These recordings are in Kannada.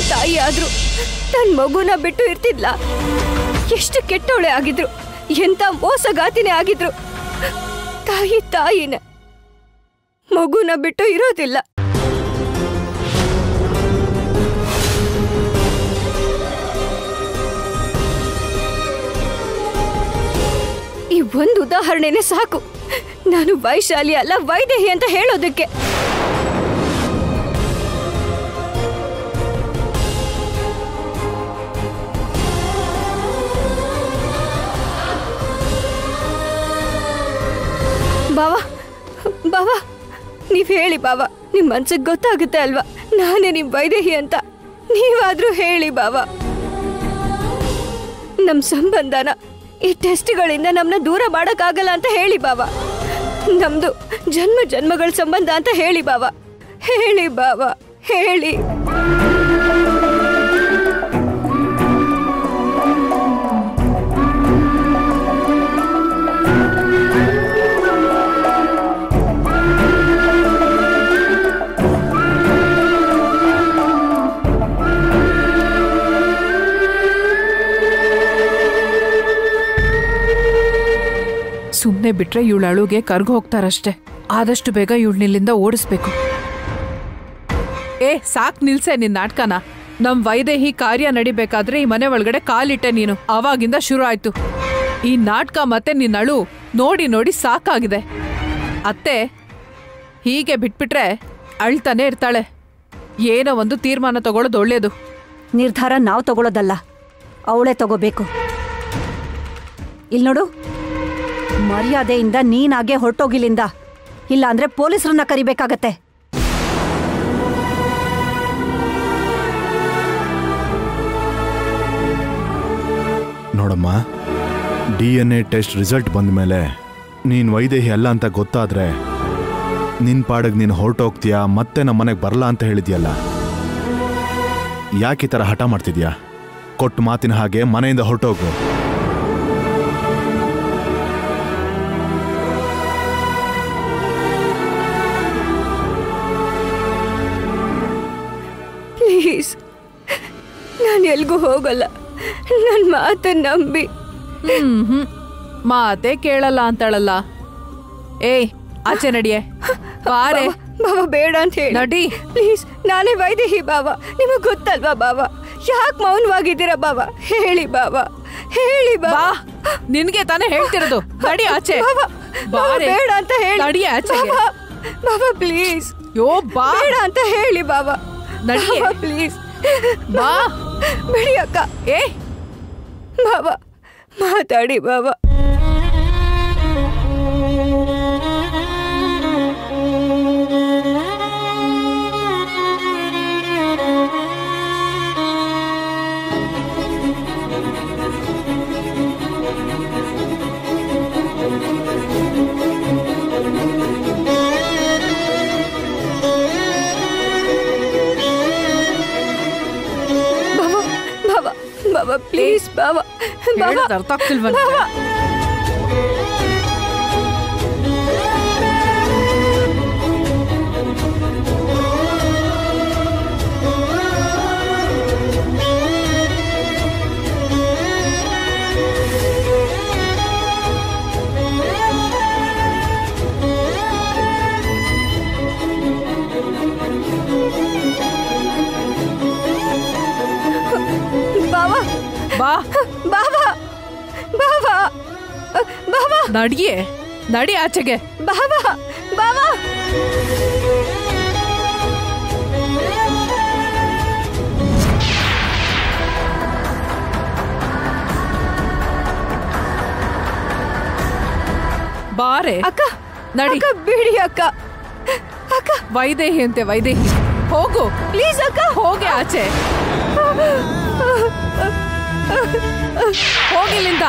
ತಾಯಿ ಆದ್ರು ತನ್ನ ಮಗುನ ಬಿಟ್ಟು ಇರ್ತಿದ್ಲ ಎಷ್ಟು ಕೆಟ್ಟವಳೆ ಆಗಿದ್ರು ಎಂತ ಮೋಸಗಾತಿನೇ ಆಗಿದ್ರು ತಾಯಿ ತಾಯಿನ ಮಗುನ ಬಿಟ್ಟು ಇರೋದಿಲ್ಲ ಈ ಒಂದು ಉದಾಹರಣೆನೇ ಸಾಕು ನಾನು ವೈಶಾಲಿ ಅಲ್ಲ ವೈದೇಹಿ ಅಂತ ಹೇಳೋದಕ್ಕೆ ಬಾವಾ ಬಾವಾ ನೀವ್ ಹೇಳಿ ಬಾವಾ ನಿಮ್ ಮನ್ಸಿಗೆ ಗೊತ್ತಾಗುತ್ತೆ ಅಲ್ವಾ ನಾನೇ ನಿಮ್ ವೈದೇಹಿ ಅಂತ ನೀವಾದ್ರೂ ಹೇಳಿ ಬಾವಾ ನಮ್ ಸಂಬಂಧನ ಈ ಟೆಸ್ಟ್ಗಳಿಂದ ನಮ್ನ ದೂರ ಮಾಡಕ್ಕಾಗಲ್ಲ ಅಂತ ಹೇಳಿ ಬಾವಾ ನಮ್ದು ಜನ್ಮ ಜನ್ಮಗಳ ಸಂಬಂಧ ಅಂತ ಹೇಳಿ ಬಾವಾ ಹೇಳಿ ಬಾವಾ ಹೇಳಿ ಸುಮ್ಮನೆ ಬಿಟ್ರೆ ಇವಳು ಅಳುಗೆ ಕರ್ಗು ಹೋಗ್ತಾರಷ್ಟೇ ಆದಷ್ಟು ಬೇಗ ಇವಳನ್ನಿಲ್ಲಿಂದ ಓಡಿಸ್ಬೇಕು ಏ ಸಾಕ್ ನಿಲ್ಸೆ ನಿನ್ ನಾಟಕನ ನಮ್ ವೈದೇಹಿ ಕಾರ್ಯ ನಡಿಬೇಕಾದ್ರೆ ಈ ಮನೆ ಒಳಗಡೆ ಕಾಲಿಟ್ಟೆ ನೀನು ಆವಾಗಿಂದ ಶುರು ಆಯ್ತು ಈ ನಾಟಕ ಮತ್ತೆ ನಿನ್ ಅಳು ನೋಡಿ ನೋಡಿ ಸಾಕಾಗಿದೆ ಅತ್ತೆ ಹೀಗೆ ಬಿಟ್ಬಿಟ್ರೆ ಅಳ್ತಾನೆ ಇರ್ತಾಳೆ ಏನೋ ಒಂದು ತೀರ್ಮಾನ ತಗೊಳ್ಳೋದು ಒಳ್ಳೇದು ನಿರ್ಧಾರ ನಾವು ತಗೊಳ್ಳೋದಲ್ಲ ಅವಳೇ ತಗೋಬೇಕು ಇಲ್ಲಿ ನೋಡು ಮರ್ಯಾದೆಯಿಂದ ನೀನಾಗೆ ಹೊರಟೋಗಿಲಿಂದ ಇಲ್ಲ ಅಂದ್ರೆ ಪೊಲೀಸರನ್ನ ಕರಿಬೇಕಾಗತ್ತೆ ನೋಡಮ್ಮ D N A test result ಬಂದ ಮೇಲೆ ನೀನು ವೈದೇಹಿ ಅಲ್ಲ ಅಂತ ಗೊತ್ತಾದ್ರೆ ನಿನ್ನ ಪಾಡಿಗೆ ನೀನು ಹೊರಟೋಗ್ತೀಯಾ ಮತ್ತೆ ನಮ್ಮ ಮನೆಗೆ ಬರಲ್ಲ ಅಂತ ಹೇಳಿದ್ಯಲ್ಲ ಯಾಕೆ ಈ ಥರ ಹಠ ಮಾಡ್ತಿದ್ಯಾ ಕೊಟ್ಟು ಮಾತಿನ ಹಾಗೆ ಮನೆಯಿಂದ ಹೊರಟೋಗು ಪ್ಲೀಸ್ ನಾನು ಎಲ್ಗೂ ಹೋಗಲ್ಲ ನನ್ನ ಮಾತನ್ನ ನಂಬಿ ಹ್ಮ್ ಹ್ಮ್ ಮಾತೆ ಕೇಳಲ್ಲ ಅಂತಾಳಲ್ಲ ಏಯ್ ಆಚೆ ನಡಿಯೆ ಬಾರೆ ಬಾವ ಬೇಡ ಅಂತ ಹೇಳಿ ನಡಿ. ಪ್ಲೀಸ್ ನಾನೇ ವೈದೇಹಿ ಬಾವ ನಿಮಗ್ ಗೊತ್ತಲ್ವಾ ಬಾವ ಯಾಕೆ ಮೌನವಾಗಿದ್ದೀರಾ ಬಾವ ಹೇಳಿ ಬಾವ ಹೇಳಿ ಬಾ ಬಾವ ನಿನ್ಗೆ ತಾನೇ ಹೇಳ್ತಿರೋದು ನಡಿ ಆಚೆ ಬಾವ ಬಾವ ಬಾರೆ. ಬೇಡ ಅಂತ ಹೇಳಿ ನಡಿ ಆಚೆಗೆ. ಬಾವ ಬಾವ ಪ್ಲೀಸ್ ಯೋ ಬಾ ಬೇಡ ಅಂತ ಹೇಳಿ ಬಾವ ನಡಿಯೆ. ಬಾವ ಪ್ಲೀಸ್ ಬಾ ಬಿಡಿ ಅಕ್ಕ ಏ ಬಾವ ಮಾತಾಡಿ ಬಾವ ಬಾವ ಬಾವ ಬಾವ ಪ್ಲೀಸ್ ಬಾವ ಬಾವ ಹೇಳೋದ್ ಅರ್ಥ ಆಗ್ತಿಲ್ವಾ ನಿಂಗೆ? ಬಾವ ಬಾವ ಬಾ ಬಾವ ಬಾವ ಬಾವ ನಡಿಯೆ ನಡಿ ಆಚೆಗೆ ಬಾವ ಬಾವ ಬಾರೆ ಅಕ್ಕ ನಡಿ. ಅಕ್ಕ ಬಿಡಿ ಅಕ್ಕ ಅಕ್ಕ ವೈದೇಹಿ ಅಂತೆ ವೈದೇಹಿ ಹೋಗು ಪ್ಲೀಸ್ ಅಕ್ಕ ಹೋಗಿ ಆಚೆ ಹೋಗಿಲ್ಲಿಂದ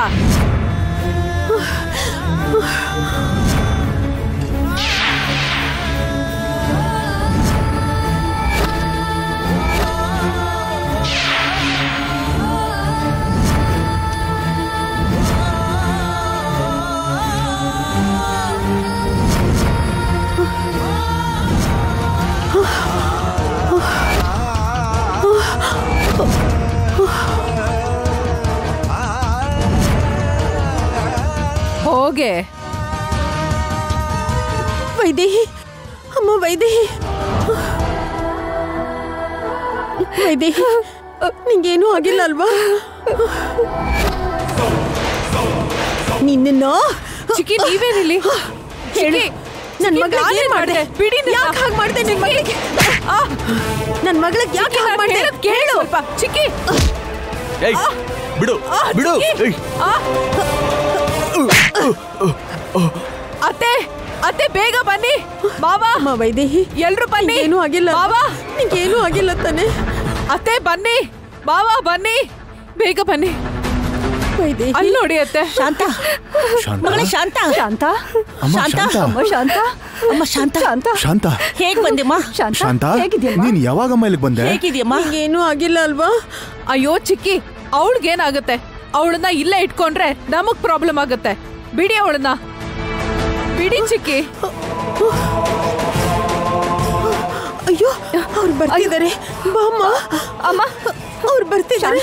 ಹೋಗೆ ವೈದೇಹಿ ಅಮ್ಮ ವೈದೇಹಿ ವೈದೇಹಿ ನಿಂಗೇನೂ ಆಗಿಲ್ಲ ಅಲ್ವಾ ನಿನ್ನ ಚಿಕ್ಕಿ ನೀವೇನಿಲ್ಲಿ ಹೇಳು ನನ್ ಚಿಕ್ಕಿ, ಮಗಳಿಗೆ ನಾನೇನ್ ಏನ್ ಮಾಡ್ದೆ ಮಾಡ್ದೆ? ಬಿಡಿ ನನ್ನ. ಯಾಕೆ ಹಾಗೆ ಮಾಡ್ದೆ ನಿನ್ ಮಗಳಿಗೆ ನನ್ ಮಗಳಿಗೆ ಯಾಕೆ ಹಾಗೆ ಮಾಡ್ದೆ ಕೇಳು ಸ್ವಲ್ಪ ಚಿಕ್ಕಿ ಏಯ್ ಬಿಡು ಬಿಡು ಏಯ್ ಆ! ಅತ್ತೆ ಅತ್ತೆ ಬೇಗ ಬನ್ನಿ ಮಾವ ಅಮ್ಮ ವೈದೇಹಿ ಎಲ್ರು ಬನ್ನಿ ಏನೂ ಆಗಿಲ್ಲ ಮಾವ ನಿಂಗೇನೂ ಆಗಿಲ್ಲ ತಾನೆ ಅತ್ತೆ ಬನ್ನಿ ಮಾವ ಬನ್ನಿ ಬೇಗ ಬನ್ನಿ ವೈದೇಹಿ ಅಲ್ಲಿ ನೋಡಿ ಅತ್ತೆ ಶಾಂತ ಶಾಂತ ಮಗಳೇ ಶಾಂತ ಶಾಂತ ಅಮ್ಮ ಶಾಂತ. ಶಾಂತ ಅಮ್ಮ ಶಾಂತ ಅಮ್ಮ ಶಾಂತ ಶಾಂತ ಶಾಂತ ಹೇಗ್ ಬಂದೆಮ್ಮ ಶಾಂತ ಶಾಂತ ಹೇಗಿದ್ಯಮ್ಮ ನೀನ್ ಯಾವಾಗಮ್ಮ ಇಲ್ಲಿಗೆ ಬಂದೆ ಹೇಗಿದ್ಯಮ್ಮ ನಿಂಗೇನೂ ಆಗಿಲ್ಲ ಅಲ್ವಾ ಅಯ್ಯೋ ಚಿಕ್ಕಿ ಅವಳಿಗೇನಾಗುತ್ತೆ ಅವಳನ್ನ ಇಲ್ಲೇ ಇಟ್ಕೊಂಡ್ರೆ ನಮಗ್ ಪ್ರಾಬ್ಲಮ್ ಆಗುತ್ತೆ ಬಿಡಿ ಅವಳನ್ನ ಬಿಡಿ ಚಿಕ್ಕಿ ಅಯ್ಯೋ ಅವ್ರು ಬರ್ತಿದ್ದಾರೆ ಬಾಮ್ಮ ಅಮ್ಮ ಅವ್ರು ಬರ್ತಿದ್ದಾರೆ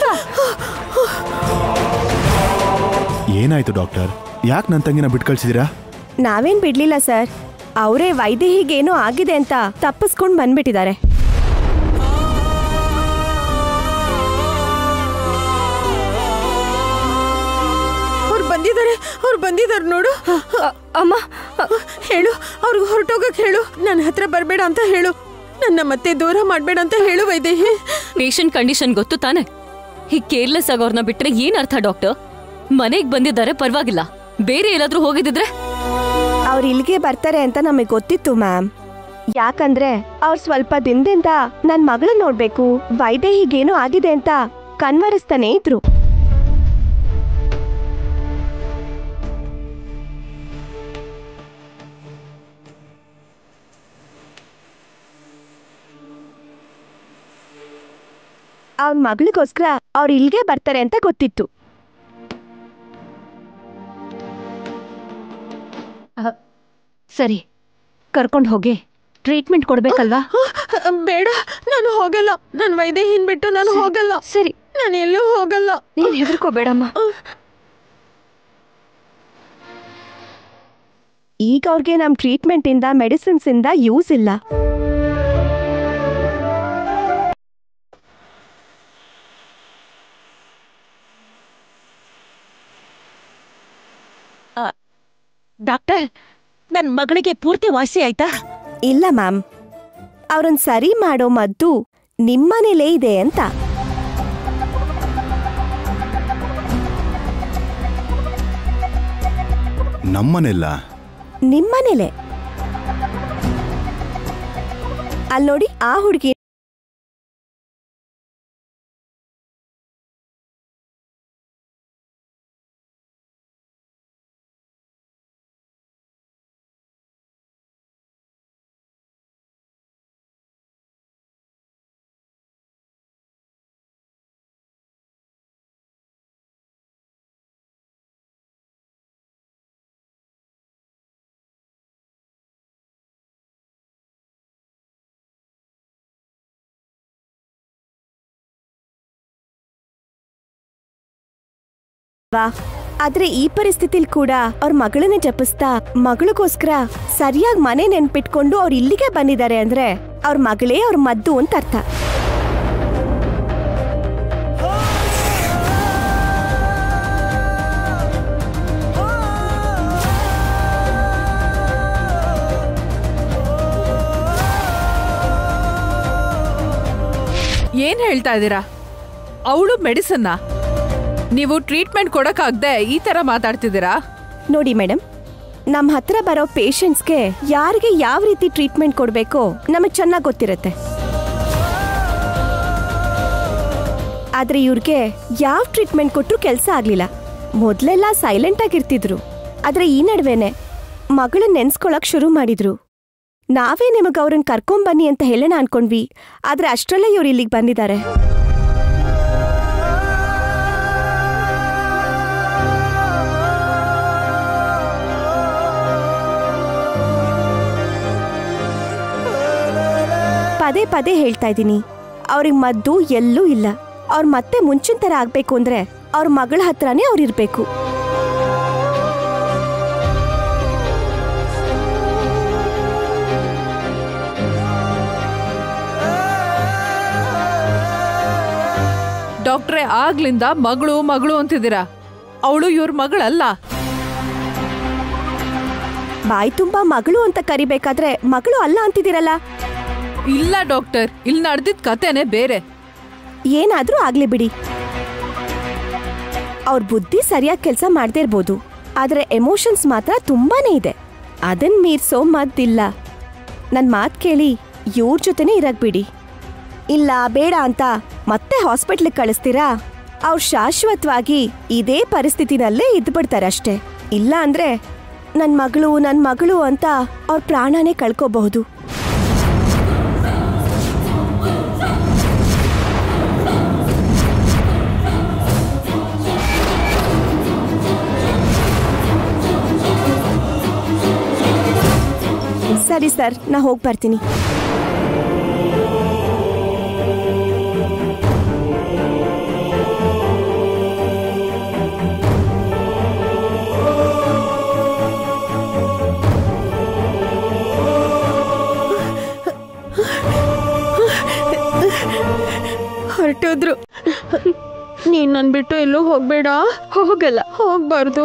ಏನಾಯ್ತು ಡಾಕ್ಟರ್ ಯಾಕೆ ನನ್ನ ತಂಗಿನ ಬಿಟ್ಟು ಕಳ್ಸಿದೀರಾ ನಾವೇನ್ ಬಿಡ್ಲಿಲ್ಲ ಸರ್ ಅವರೇ ವೈದೇಹಿಗೇನೋ ಆಗಿದೆ ಅಂತ ತಪ್ಪಿಸ್ಕೊಂಡ್ ಬಂದ್ಬಿಟ್ಟಿದ್ದಾರೆ ಅವ್ರು ಬಂದಿದ್ದಾರೆ ಅವ್ರು ಬಂದಿದ್ದಾರೆ ನೋಡು ಅಮ್ಮ ಹೇಳು ಅವ್ರಿಗೆ ಹೊರಟೋಗಕ್ ಹೇಳು ನನ್ನ ಹತ್ರ ಬರಬೇಡ ಅಂತ ಹೇಳು ನನ್ನ ಮತ್ತೆ ದೂರ ಮಾಡಬೇಡ ಅಂತ ಹೇಳು ವೈದೇಹಿ ಪೇಷಂಟ್ ಕಂಡೀಷನ್ ಗೊತ್ತು ತಾನೆ ಹೀಗ್ ಕೇರ್ಲೆಸ್ ಆಗೋರ್ನ ಬಿಟ್ರೆ ಏನ್ ಅರ್ಥ ಡಾಕ್ಟರ್ ಮನೆಗ್ ಬಂದಿದ್ದಾರೆ ಪರವಾಗಿಲ್ಲ ಬೇರೆ ಎಲ್ಲಾದ್ರೂ ಹೋಗಿದ್ರೆ ಅವ್ರು ಇಲ್ಲಿಗೆ ಬರ್ತಾರೆ ಅಂತ ನಮಗೆ ಗೊತ್ತಿತ್ತು ಮ್ಯಾಮ್ ಯಾಕಂದ್ರೆ ಅವ್ರು ಸ್ವಲ್ಪ ದಿನದಿಂದ ನನ್ ಮಗಳು ನೋಡ್ಬೇಕು ವೈದೇಹಿಗೇನೋ ಆಗಿದೆ ಅಂತ ಕನ್ವರಿಸ್ತಾನೆ ಇದ್ರು ಅವ್ರ ಮಗಳಿಗೋಸ್ಕರ ಅವ್ರು ಇಲ್ಲಿಗೆ ಬರ್ತಾರೆ ಅಂತ ಗೊತ್ತಿತ್ತು ಸರಿ ಕರ್ಕೊಂಡು ಹೋಗಿ ಟ್ರೀಟ್ಮೆಂಟ್ ಕೊಡ್ಬೇಕಲ್ವಾ ಬೇಡ ನಾನು ಹೋಗಲ್ಲ ನನ್ನ ವೈದೇಹಿನ್ ಬಿಟ್ಟು ನಾನು ಹೋಗಲ್ಲ ಸರಿ ನಾನು ಎಲ್ಲೂ ಹೋಗಲ್ಲ ನೀನ್ ಹೆದರ್ಕೋಬೇಡಮ್ಮ ಈಗ ಅವ್ರಿಗೆ ನಮ್ ಟ್ರೀಟ್ಮೆಂಟ್ ಇಂದ ಮೆಡಿಸಿನ್ಸ್ ಇಂದ ಯೂಸ್ ಇಲ್ಲ ಡಾಕ್ಟರ್ ನನ್ ಮಗಳಿಗೆ ಪೂರ್ತಿ ವಾಸಿ ಆಯ್ತಾ ಇಲ್ಲ ಮ್ಯಾಮ್ ಅವ್ರನ್ನ ಸರಿ ಮಾಡೋ ಮದ್ದು ನಿಮ್ಮನೇಲೇ ಇದೆ ಅಂತ ನಮ್ಮನೆಲ್ಲ ನಿಮ್ಮನೇಲೆ ಅಲ್ಲಿ ನೋಡಿ ಆ ಹುಡುಗಿ ವಾ ಆದ್ರೆ ಈ ಪರಿಸ್ಥಿತಿಲ್ ಕೂಡ ಅವ್ರ ಮಗಳನ್ನೇ ಜಪಿಸ್ತಾ ಮಗಳಿಗೋಸ್ಕರ ಸರಿಯಾಗಿ ಮನೆ ನೆನ್ಪಿಟ್ಕೊಂಡು ಅವ್ರು ಇಲ್ಲಿಗೆ ಬಂದಿದ್ದಾರೆ ಅಂದ್ರೆ ಅವ್ರ ಮಗಳೇ ಅವ್ರ ಮದ್ದು ಅಂತ ಅರ್ಥ ಏನ್ ಹೇಳ್ತಾ ಇದ್ದೀರಾ ಅವಳು ಮೆಡಿಸನ್ನ ನೀವು ಟ್ರೀಟ್ಮೆಂಟ್ ಕೊಡಕ್ಕಾಗ್ದೆ ಈ ತರ ಮಾತಾಡ್ತಿದ್ದೀರಾ ನೋಡಿ ಮೇಡಮ್ ನಮ್ಮ ಹತ್ರ ಬರೋ ಪೇಷಂಟ್ಸ್ಗೆ ಯಾರಿಗೆ ಯಾವ ರೀತಿ ಟ್ರೀಟ್ಮೆಂಟ್ ಕೊಡಬೇಕೋ ನಮಗೆ ಚೆನ್ನಾಗಿ ಗೊತ್ತಿರುತ್ತೆ ಆದ್ರೆ ಇವ್ರಿಗೆ ಯಾವ ಟ್ರೀಟ್ಮೆಂಟ್ ಕೊಟ್ಟರು ಕೆಲಸ ಆಗ್ಲಿಲ್ಲ ಮೊದಲೆಲ್ಲ ಸೈಲೆಂಟ್ ಆಗಿರ್ತಿದ್ರು ಆದ್ರೆ ಈ ನಡುವೆನೆ ಮಗಳನ್ನ ನೆನ್ಸ್ಕೊಳಕ್ ಶುರು ಮಾಡಿದ್ರು ನಾವೇ ನಿಮಗೆ ಅವ್ರನ್ನ ಕರ್ಕೊಂಬನ್ನಿ ಅಂತ ಹೇಳೋಣ ಅನ್ಕೊಂಡ್ವಿ ಆದ್ರೆ ಅಷ್ಟರಲ್ಲೇ ಇವ್ರು ಇಲ್ಲಿಗೆ ಬಂದಿದ್ದಾರೆ ಪದೇ ಪದೇ ಹೇಳ್ತಾ ಇದ್ದೀನಿ ಅವ್ರಿಗೆ ಮದ್ದು ಎಲ್ಲೂ ಇಲ್ಲ ಅವ್ರು ಮತ್ತೆ ಮುಂಚಿನ ಥರ ಆಗ್ಬೇಕು ಅಂದ್ರೆ ಅವ್ರ ಮಗಳ ಹತ್ರನೇ ಅವ್ರು ಇರ್ಬೇಕು ಡಾಕ್ಟ್ರೇ ಆಗ್ಲಿಂದ ಮಗಳು ಮಗಳು ಅಂತಿದ್ದೀರಾ ಅವಳು ಇವ್ರ ಮಗಳಲ್ಲ ಬಾಯಿ ತುಂಬಾ ಮಗಳು ಅಂತ ಕರಿಬೇಕಾದ್ರೆ ಮಗಳು ಅಲ್ಲ ಅಂತಿದ್ದೀರಲ್ಲ ಇಲ್ಲ ಡಾಕ್ಟರ್ ಇಲ್ಲಿ ನಡೆದಿದ್ ಕತೆನೇ ಬೇರೆ ಏನಾದ್ರೂ ಆಗ್ಲಿ ಬಿಡಿ ಅವ್ರ ಬುದ್ಧಿ ಸರಿಯಾಗಿ ಕೆಲಸ ಮಾಡದೇ ಇರ್ಬೋದು ಆದ್ರೆ ಎಮೋಷನ್ಸ್ ಮಾತ್ರ ತುಂಬಾನೇ ಇದೆ ಅದನ್ ಮೀರ್ಸೋ ಮದ್ದಿಲ್ಲ ನನ್ ಮಾತ್ ಕೇಳಿ ಇವ್ರ ಜೊತೆನೇ ಇರಕ್ ಬಿಡಿ ಇಲ್ಲ ಬೇಡ ಅಂತ ಮತ್ತೆ ಹಾಸ್ಪಿಟ್ಲಿಗೆ ಕಳಿಸ್ತೀರಾ ಅವ್ರು ಶಾಶ್ವತವಾಗಿ ಇದೇ ಪರಿಸ್ಥಿತಿನಲ್ಲೇ ಇದ್ಬಿಡ್ತಾರೆ ಅಷ್ಟೇ ಇಲ್ಲ ಅಂದ್ರೆ ನನ್ ಮಗಳು ನನ್ ಮಗಳು ಅಂತ ಅವ್ರ ಪ್ರಾಣನೇ ಕಳ್ಕೋಬಹುದು ಸರಿ ಸರ್ ನಾ ಹೋಗಿ ಬರ್ತೀನಿ ಹೊರಟೋದ್ರು ನೀನ್ ನನ್ ಬಿಟ್ಟು ಎಲ್ಲೂ ಹೋಗ್ಬೇಡ ಹೋಗಲ್ಲ ಹೋಗ್ಬಾರ್ದು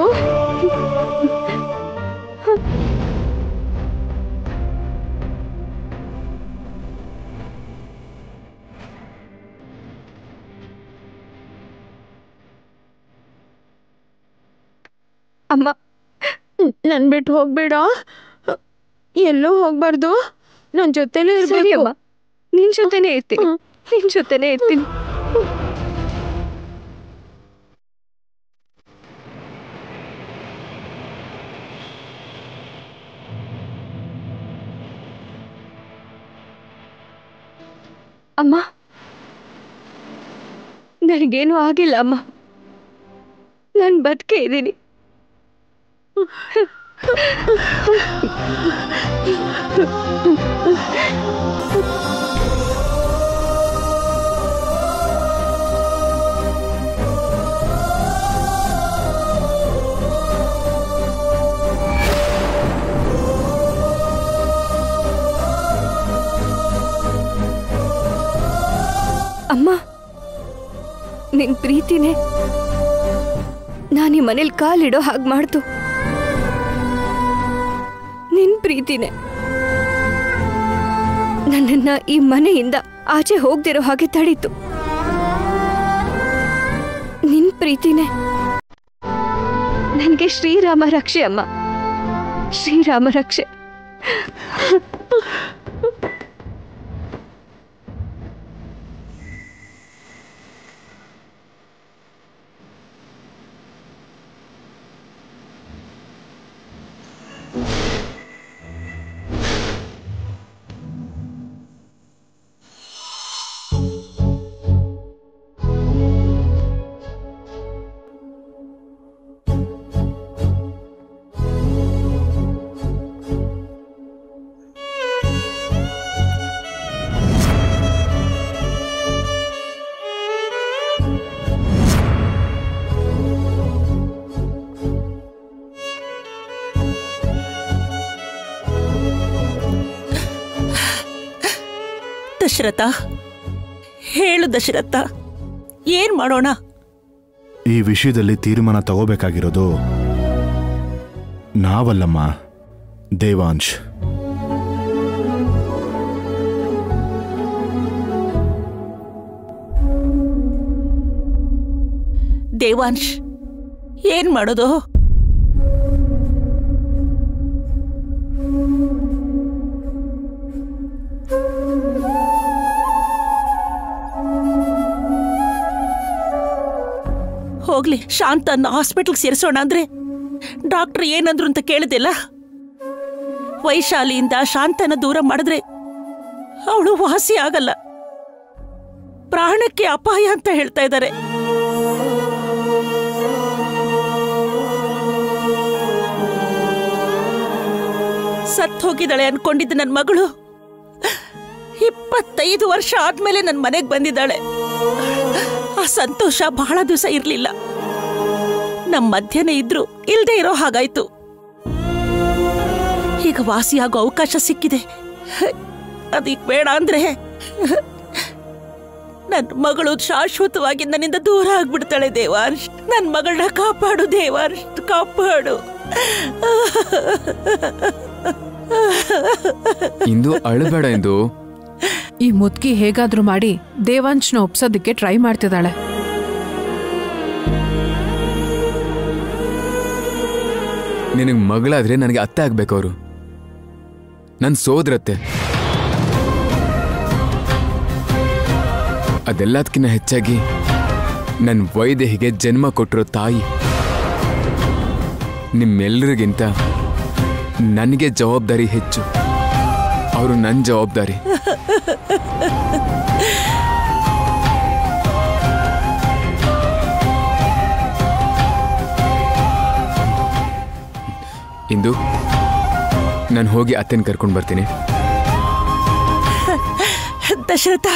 ಅಮ್ಮ ನನ್ ಬಿಟ್ಟು ಹೋಗ್ಬೇಡ ಎಲ್ಲೂ ಹೋಗ್ಬಾರ್ದು ನನ್ ಜೊತೆಲೇ ಸರಿ ಇರ್ಬೇಕು ಅಮ್ಮ ನಿನ್ ಜೊತೆನೆ ಇರ್ತೀನಿ ಹ್ಮ್. ನಿನ್ ಜೊತೆನೆ ಇರ್ತೀನಿ ಅಮ್ಮ ನನಗೇನು ಆಗಿಲ್ಲ ಅಮ್ಮ ನಾನು ಬದುಕೆ ಇದ್ದೀನಿ ಅಮ್ಮ ನಿನ್ ಪ್ರೀತಿನೇ ನಾನು ಈ ಮನೇಲಿ ಕಾಲಿಡೋ ಹಾಗೆ ಮಾಡ್ತು ನಿನ್ ಪ್ರೀತಿನೇ ನನ್ನನ್ನ ಈ ಮನೆಯಿಂದ ಆಚೆ ಹೋಗ್ದಿರೋ ಹಾಗೆ ತಡೀತು ನಿನ್ ಪ್ರೀತಿನೇ ನನಗೆ ಶ್ರೀರಾಮ ರಕ್ಷೆ ಅಮ್ಮ ಶ್ರೀರಾಮ ರಕ್ಷೆ ದಶರಥ ಹೇಳು ದಶರಥ ಏನ್ ಮಾಡೋಣ ಈ ವಿಷಯದಲ್ಲಿ ತೀರ್ಮಾನ ತಗೋಬೇಕಾಗಿರೋದು ನಾವಲ್ಲಮ್ಮ ದೇವಾಂಶ್ ದೇವಾಂಶ್ ಏನ್ ಮಾಡೋದು ಹೋಗ್ಲಿ ಶಾಂತನ್ನ ಹಾಸ್ಪಿಟಲ್ಗೆ ಸೇರಿಸೋಣ ಅಂದ್ರೆ ಡಾಕ್ಟರ್ ಏನಂದ್ರು ಅಂತ ಕೇಳಿದಿಲ್ಲ ವೈಶಾಲಿಯಿಂದ ಶಾಂತನ ದೂರ ಮಾಡಿದ್ರೆ ಅವಳು ವಾಸಿ ಆಗಲ್ಲ ಪ್ರಾಣಕ್ಕೆ ಅಪಾಯ ಅಂತ ಹೇಳ್ತಾ ಇದ್ದಾರೆ ಸತ್ ಹೋಗಿದ್ದಾಳೆ ಅನ್ಕೊಂಡಿದ್ದ ನನ್ನ ಮಗಳು ಇಪ್ಪತ್ತೈದು ವರ್ಷ ಆದ್ಮೇಲೆ ನನ್ನ ಮನೆಗೆ ಬಂದಿದ್ದಾಳೆ ಆ ಸಂತೋಷ ಬಹಳ ದಿವಸ ಇರ್ಲಿಲ್ಲ ನಮ್ಮ ಮಧ್ಯನೇ ಇದ್ರು ಇಲ್ದೇ ಇರೋ ಹಾಗಾಯ್ತು ಈಗ ವಾಸಿಯಾಗೋ ಅವಕಾಶ ಸಿಕ್ಕಿದೆ ಅದಕ್ಕೆ ಬೇಡ ಅಂದ್ರೆ ನನ್ನ ಮಗಳು ಶಾಶ್ವತವಾಗಿ ನನ್ನಿಂದ ದೂರ ಆಗ್ಬಿಡ್ತಾಳೆ ದೇವಾರ್ಷ್ ನನ್ನ ಮಗಳನ್ನ ಕಾಪಾಡು ದೇವಾರ್ಷ್ ಕಾಪಾಡು ಇಂದು ಅಳಬೇಡ ಎಂದು ಈ ಮುದ್ಕಿ ಹೇಗಾದ್ರೂ ಮಾಡಿ ದೇವಾಂಶ್ನ ಒಪ್ಸೋದಕ್ಕೆ ಟ್ರೈ ಮಾಡ್ತಿದ್ದಾಳೆ ನಿನಗೆ ಮಗಳಾದ್ರೆ ನನಗೆ ಅತ್ತೆ ಆಗ್ಬೇಕು ಅವರು ನನ್ನ ಸೋದರತ್ತೆ ಅದೆಲ್ಲದಕ್ಕಿಂತ ಹೆಚ್ಚಾಗಿ ನನ್ನ ವೈದೇಹಿಗೆ ಜನ್ಮ ಕೊಟ್ಟಿರೋ ತಾಯಿ ನಿಮ್ಮೆಲ್ಲರಿಗಿಂತ ನನಗೆ ಜವಾಬ್ದಾರಿ ಹೆಚ್ಚು ಅವರು ನನ್ನ ಜವಾಬ್ದಾರಿ ಇಂದು ನಾನು ಹೋಗಿ ಅತ್ತೆನ ಕರ್ಕೊಂಡು ಬರ್ತೀನಿ ದಶರಥ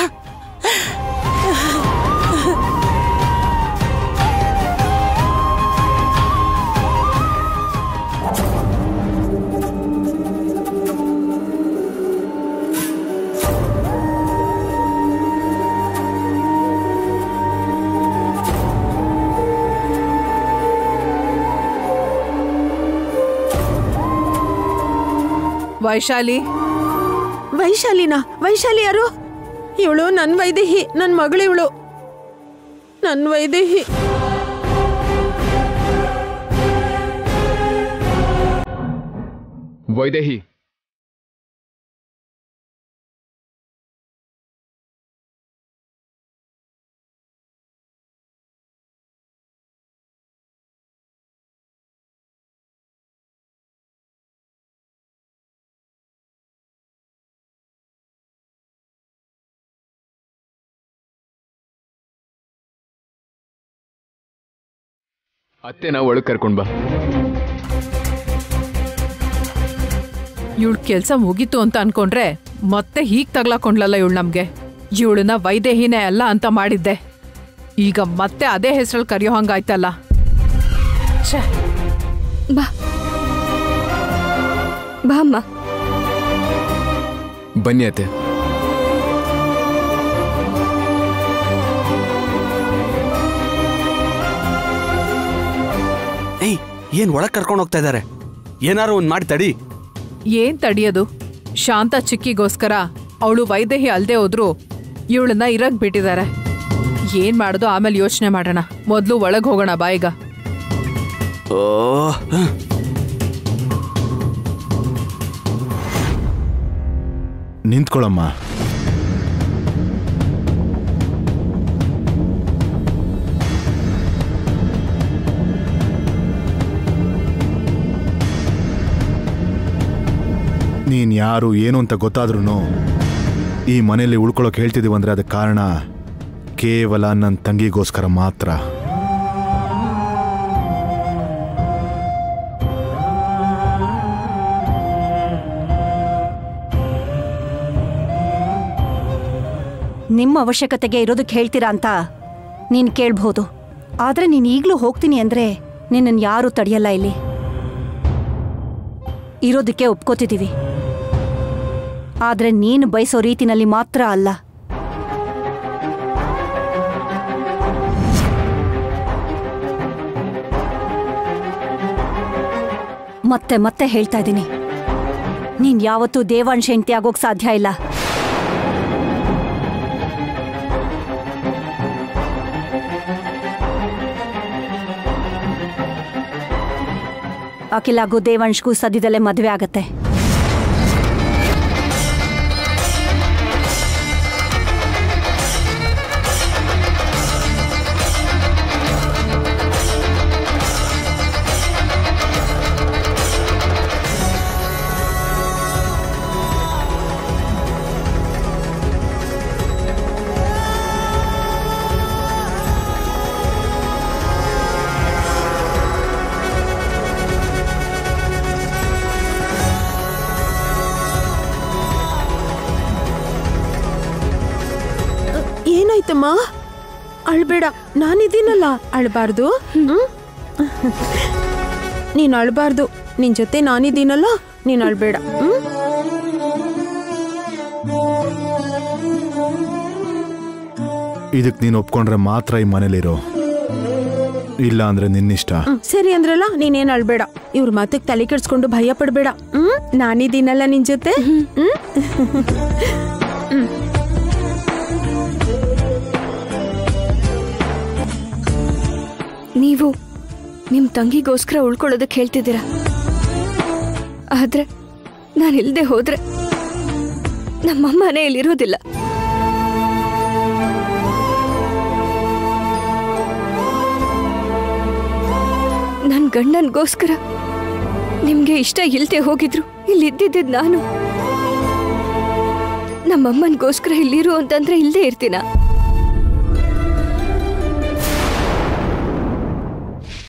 ವೈಶಾಲಿ ವೈಶಾಲಿನ ವೈಶಾಲಿ ಯಾರು ಇವಳು ನನ್ನ ವೈದೇಹಿ ನನ್ನ ಮಗಳಿವಳು ನನ್ನ ವೈದೇಹಿ ವೈದೇಹಿ ಅತ್ತೆನ ಒಳಗೆ ಕರ್ಕೊಂಡ್ ಬಾ ಇವಳ ಕೆಲ್ಸ ಮುಗೀತು ಅಂತ ಅನ್ಕೊಂಡ್ರೆ ಮತ್ತೆ ಹೀಗ್ ತಗ್ಲಾಕೊಂಡ್ಲಲ್ಲ ಇವಳು ನಮ್ಗೆ ಇವಳನ್ನ ವೈದೇಹಿನೇ ಅಲ್ಲ ಅಂತ ಮಾಡಿದ್ದೆ ಈಗ ಮತ್ತೆ ಅದೇ ಹೆಸರಲ್ಲಿ ಕರೆಯೋ ಹಂಗಾಯ್ತಲ್ಲ ಛೇ ಬಾ ಬಾ ಅಮ್ಮ ಬನ್ನಿ ಅತ್ತೆ ಏಯ್ ಏನ್ ಒಳಗ್ ಕರ್ಕೊಂಡು ಹೋಗ್ತಾ ಇದಾರೆ ಏನಾರು ಒಂದ್ ಮಾಡಿ ತಡಿ ಏನ್ ತಡಿಯೋದು ಶಾಂತ ಚಿಕ್ಕಿಗೋಸ್ಕರ ಅವಳು ವೈದೇಹಿ ಅಲ್ದೇ ಹೋದ್ರು ಇವಳನ್ನ ಇರಕ್ ಬಿಟ್ಟಿದ್ದಾರೆ ಏನ್ ಮಾಡೋದು ಆಮೇಲೆ ಯೋಚನೆ ಮಾಡೋಣ ಮೊದ್ಲು ಒಳಗ್ ಹೋಗೋಣ ಬಾಯಿಗ ಓ ನಿಂತ್ಕೊಳ್ಳಮ್ಮ ನೀನ್ ಯಾರು ಏನು ಅಂತ ಗೊತ್ತಾದ್ರೂ ಈ ಮನೆಯಲ್ಲಿ ಉಳ್ಕೊಳ್ಳೋಕೆ ಹೇಳ್ತಿದೀವಂದ್ರೆ ಅದಕ್ಕೆ ಕಾರಣ ಕೇವಲ ನನ್ನ ತಂಗಿಗೋಸ್ಕರ ಮಾತ್ರ ನಿಮ್ಮ ಅವಶ್ಯಕತೆಗೆ ಇರೋದಕ್ಕೆ ಹೇಳ್ತೀರಾ ಅಂತ ನೀನು ಕೇಳ್ಬೋದು ಆದರೆ ನೀನು ಈಗಲೂ ಹೋಗ್ತೀನಿ ಅಂದರೆ ನಿನ್ನನ್ನು ಯಾರೂ ತಡೆಯಲ್ಲ ಇಲ್ಲಿ ಇರೋದಕ್ಕೆ ಒಪ್ಕೋತಿದ್ದೀವಿ ಆದರೆ ನೀನು ಬಯಸೋ ರೀತಿನಲ್ಲಿ ಮಾತ್ರ ಅಲ್ಲ ಮತ್ತೆ ಮತ್ತೆ ಹೇಳ್ತಾ ಇದ್ದೀನಿ ನೀನ್ ಯಾವತ್ತೂ ದೇವಾಂಶ ಹೆಂಡತಿ ಆಗೋಕ್ ಸಾಧ್ಯ ಇಲ್ಲ ಅಖಿಲಾಗೂ ದೇವಾಂಶ್ಗೂ ಸದ್ಯದಲ್ಲೇ ಮದುವೆ ಆಗತ್ತೆ ಏನಾಯ್ತಮ್ಮ ಅಳ್ಬೇಡ ನಾನಿದ್ದೀನಲ್ಲ ಅಳ್ಬಾರ್ದು ಹ್ಮ್? ನೀನ್ ಅಳ್ಬಾರ್ದು ನಿನ್ ಜೊತೆ ನಾನಿದ್ದೀನಲ್ಲ ನೀನ್ ಅಳ್ಬೇಡ ಹ್ಮ್? ಇದಕ್ಕೆ ನೀನು ಒಪ್ಕೊಂಡ್ರೆ ಮಾತ್ರ ಈ ಮನೇಲಿರೋ ಇಲ್ಲ ಅಂದ್ರೆ ನಿನ್ನಿಷ್ಟ ಹ್ಮ್, ಸರಿ ಅಂದ್ರಲ್ಲ ನೀನೇನ್ ಅಳ್ಬೇಡ ಇವ್ರ ಮಾತಕ್ ತಲೆ ಕೆಡ್ಸ್ಕೊಂಡು ಭಯ ಪಡ್ಬೇಡ ಹ್ಮ್ ನಾನಿದ್ದೀನಲ್ಲ ನಿನ್ ಜೊತೆ ಹ್ಮ್ ನೀವು ನಿಮ್ ತಂಗಿಗೋಸ್ಕರ ಉಳ್ಕೊಳ್ಳೋದಕ್ಕೆ ಹೇಳ್ತಿದ್ದೀರಾ ಆದ್ರೆ ನಾನು ಇಲ್ದೆ ಹೋದ್ರೆ ನಮ್ಮಮ್ಮನೇ ಇಲ್ಲಿರೋದಿಲ್ಲ ನನ್ ಗಂಡನ್ಗೋಸ್ಕರ ನಿಮ್ಗೆ ಇಷ್ಟ ಇಲ್ದೆ ಹೋಗಿದ್ರು ಇಲ್ಲಿದ್ದಿದ್ದು ನಾನು ನಮ್ಮಮ್ಮನ್ಗೋಸ್ಕರ ಇಲ್ಲಿರು ಅಂತಂದ್ರೆ ಇಲ್ಲದೆ ಇರ್ತೀನ